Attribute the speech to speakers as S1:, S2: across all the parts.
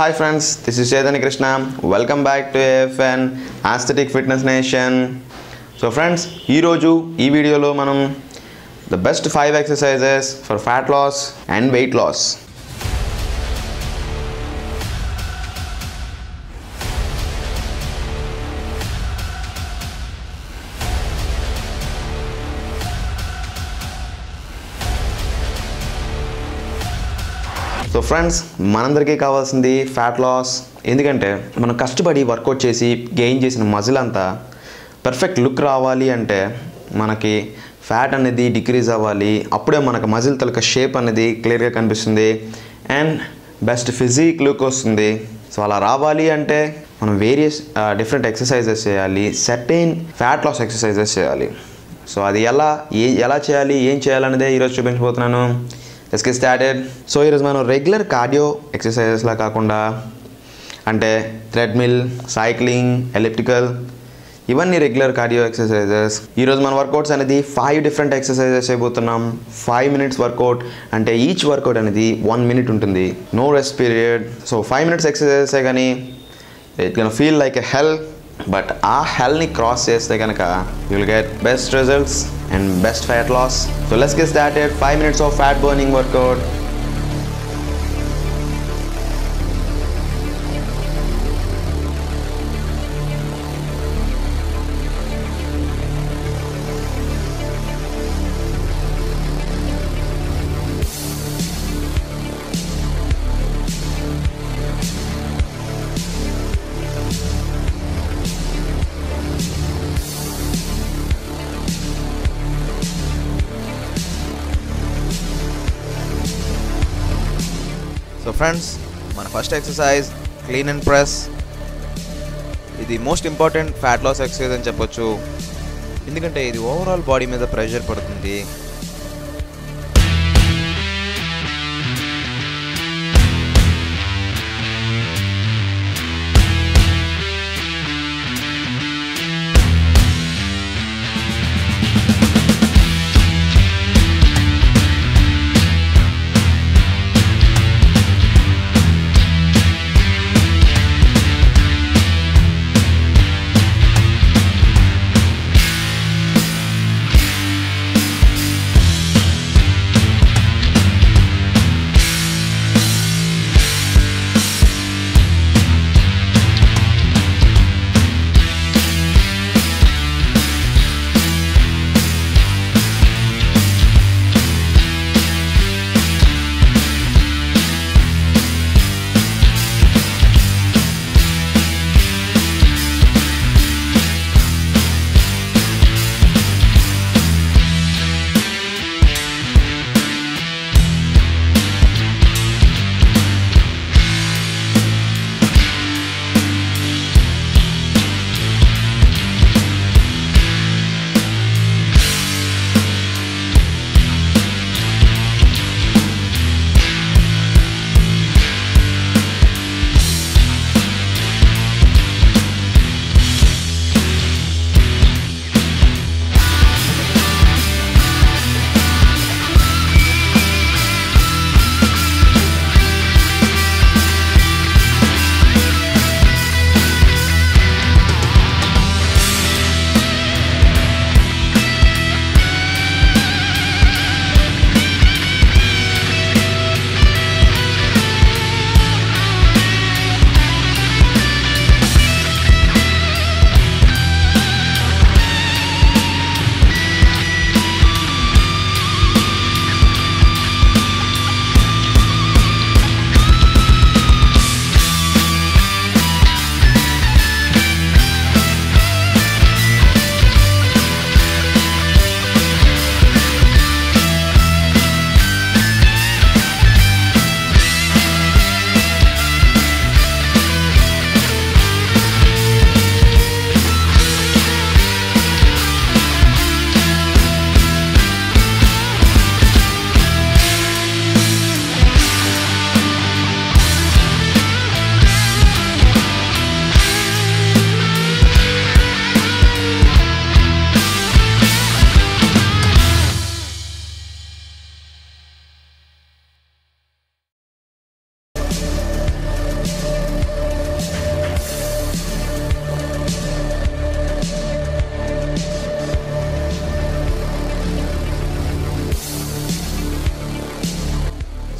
S1: hi friends this is Chetani Krishna welcome back to FN aesthetic fitness nation so friends ఈరోజు ఈ వీడియోలో మనం the best five exercises for fat loss and weight loss so friends మనందరికీ కావాల్సింది fat loss ఎందుకంటే మనం కష్టపడి వర్కౌట్ చేసి గెయిన్ చేసిన మజిల్ అంతా పర్ఫెక్ట్ లుక్ రావాలి అంటే మనకి ఫ్యాట్ అనేది డిక్రీజ్ అవ్వాలి అప్పుడే మనకు మజిల్ తలక షేప్ అనేది క్లియర్గా కనిపిస్తుంది అండ్ బెస్ట్ ఫిజిక్ లుక్ వస్తుంది సో అలా రావాలి అంటే మనం వేరియస్ డిఫరెంట్ ఎక్సర్సైజెస్ చేయాలి సెటైన్ ఫ్యాట్ లాస్ ఎక్సర్సైజెస్ చేయాలి సో అది ఎలా ఏ ఎలా చేయాలి ఏం చేయాలనేదే ఈరోజు చూపించబోతున్నాను లెట్స్ గెట్ స్టార్టెడ్ సో ఈరోజు మనం రెగ్యులర్ కార్డియో ఎక్సర్సైజెస్లా కాకుండా అంటే థ్రెడ్మిల్ సైక్లింగ్ ఎలిప్టికల్ ఇవన్నీ రెగ్యులర్ కార్డియో ఎక్సర్సైజెస్ ఈరోజు మన వర్కౌట్స్ అనేది ఫైవ్ డిఫరెంట్ ఎక్సర్సైజెస్ చేయబోతున్నాం ఫైవ్ మినిట్స్ వర్కౌట్ అంటే ఈచ్ వర్కౌట్ అనేది వన్ మినిట్ ఉంటుంది no rest period so five minutes ఎక్సర్సైజెసే కానీ it can feel like a hell but ఆ హెల్ని క్రాస్ చేస్తే కనుక you will get best results and best fat loss so let's get started five minutes of fat burning workout
S2: so friends మన first exercise clean and press ఇది most important fat loss exercise అని చెప్పొచ్చు ఎందుకంటే ఇది overall body మీద pressure పడుతుంది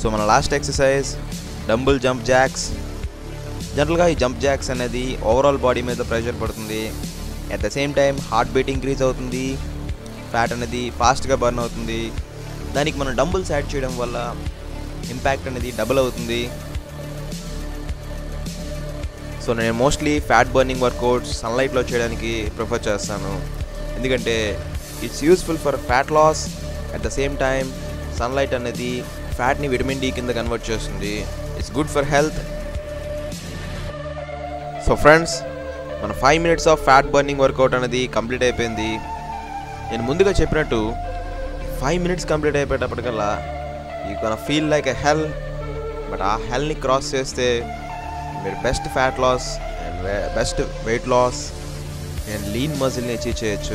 S2: so మన last exercise dumbbell jump jacks జనరల్గా ఈ జంప్ జాక్స్ అనేది ఓవరాల్ బాడీ మీద ప్రెషర్ పడుతుంది at the same time heart beat increase అవుతుంది ఫ్యాట్ అనేది ఫాస్ట్గా బర్న్ అవుతుంది దానికి మనం డంబుల్స్ యాడ్ చేయడం వల్ల ఇంపాక్ట్ అనేది డబుల్ అవుతుంది సో నేను మోస్ట్లీ ఫ్యాట్ బర్నింగ్ వర్కౌట్స్ సన్లైట్లో చేయడానికి ప్రిఫర్ చేస్తాను ఎందుకంటే it's useful for fat loss at the same time sunlight అనేది ఫ్యాట్ని విటమిన్ డి కింద కన్వర్ట్ చేస్తుంది it's good for health so friends మన five minutes of fat burning workout అనేది కంప్లీట్ అయిపోయింది నేను ముందుగా చెప్పినట్టు ఫైవ్ మినిట్స్ కంప్లీట్ అయిపోయేటప్పటికల్లా you can feel like a hell but ఆ హెల్ని క్రాస్ చేస్తే మీరు best fat loss and best wait loss and lean మజిల్ని అచీవ్ చేయొచ్చు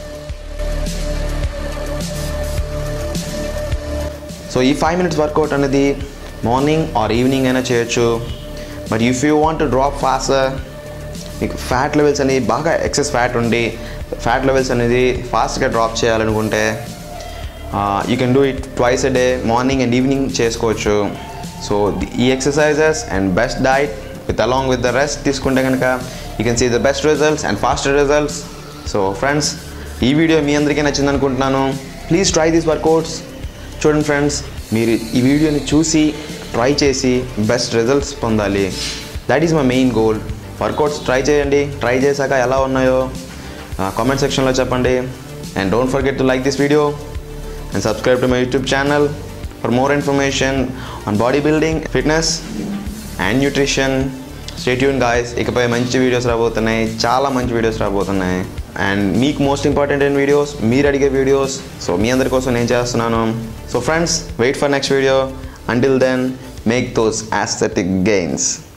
S1: సో ఈ ఫైవ్ మినిట్స్ వర్కౌట్ అనేది మార్నింగ్ ఆర్ ఈవినింగ్ అయినా చేయొచ్చు but if you want to drop faster మీకు ఫ్యాట్ లెవెల్స్ అనేది బాగా ఎక్సెస్ ఫ్యాట్ ఉండి ఫ్యాట్ లెవెల్స్ అనేది ఫాస్ట్గా డ్రాప్ చేయాలనుకుంటే you can do it twice a day morning and evening చేసుకోవచ్చు సో ఈ exercises and best diet with along with the rest తీసుకుంటే కనుక you can see the best results and faster results so friends ఈ video మీ అందరికీ నచ్చింది అనుకుంటున్నాను please try these workouts చూడండి ఫ్రెండ్స్ మీరు ఈ వీడియోని చూసి ట్రై చేసి బెస్ట్ రిజల్ట్స్ పొందాలి that is my main goal workouts try చేయండి ట్రై చేశాక ఎలా ఉన్నాయో కామెంట్ సెక్షన్లో చెప్పండి and don't forget to like this video and subscribe to my YouTube channel for more information on body building fitness and nutrition stay tuned guys ఇకపై మంచి videos రాబోతున్నాయి చాలా మంచి వీడియోస్ రాబోతున్నాయి అండ్ మీకు మోస్ట్ ఇంపార్టెంట్ అయిన వీడియోస్ మీరు అడిగే వీడియోస్ సో మీ అందరి కోసం నేను చేస్తున్నాను so friends wait for next video until then make those aesthetic gains